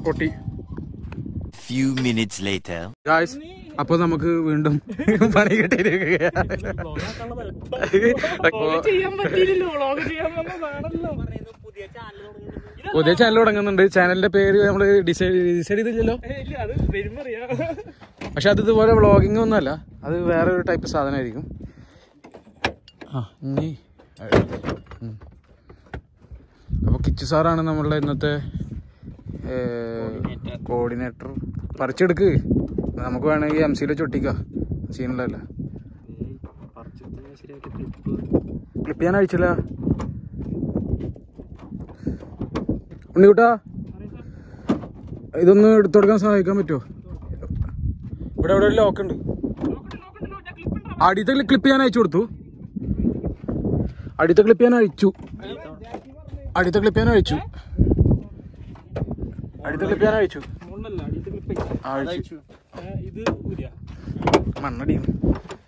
പൊട്ടി Few minutes later. Guys അപ്പൊ നമുക്ക് വീണ്ടും പണി കിട്ടിയിരിക്കുകയാണ് ചെയ്യാൻ പറ്റിയില്ലല്ലോ വ്ളോഗ് ചെയ്യാൻ വന്നതാണല്ലോ പുതിയ ചാനൽ തുടങ്ങുന്നുണ്ട് ചാനലിന്റെ പേര് നമ്മൾ ഡിസൈഡ് ഡിസൈഡ് ചെയ്തില്ലല്ലോ ഇല്ല അത് വരുമ്പോ അറിയാം പക്ഷെ അത് ഇതുപോലെ വ്ളോഗിംഗ് ഒന്നുമല്ല അത് വേറെ ഒരു ടൈപ്പ് സാധനമായിരിക്കും ആ ഇനി ഉം. അപ്പൊ കിച്ചു സാറാണ് നമ്മളുടെ ഇന്നത്തെ കോർഡിനേറ്റർ പറിച്ചെടുക്ക് നമുക്ക് വേണമെങ്കിൽ എം സിയിൽ ചൊട്ടിക്കാം സീനിലല്ല ക്ലിപ്പ് ചെയ്യാൻ അയച്ചില്ല ഉണ്ണിക്കുട്ടാ ഇതൊന്ന് എടുത്തു കൊടുക്കാൻ സഹായിക്കാൻ പറ്റുമോ ഇവിടെ ഇവിടെ ഒരു ലോക്ക് ഉണ്ട് അടിയത്തെ ക്ലിപ്പ് ചെയ്യാൻ അയച്ചു കൊടുത്തു അടിയത്തെ ക്ലിപ്പ് ചെയ്യാൻ അയച്ചു അടിയത്തെ ക്ലിപ്പ് ചെയ്യാൻ അയച്ചു അടിയത്തെ ക്ലിപ്പ് ചെയ്യാൻ അയച്ചു മുണ്ടല്ല അടിയത്തെ ക്ലിപ്പ് ആ, അയച്ചു ഇത് ഊരിയാ മണ്ണടിയും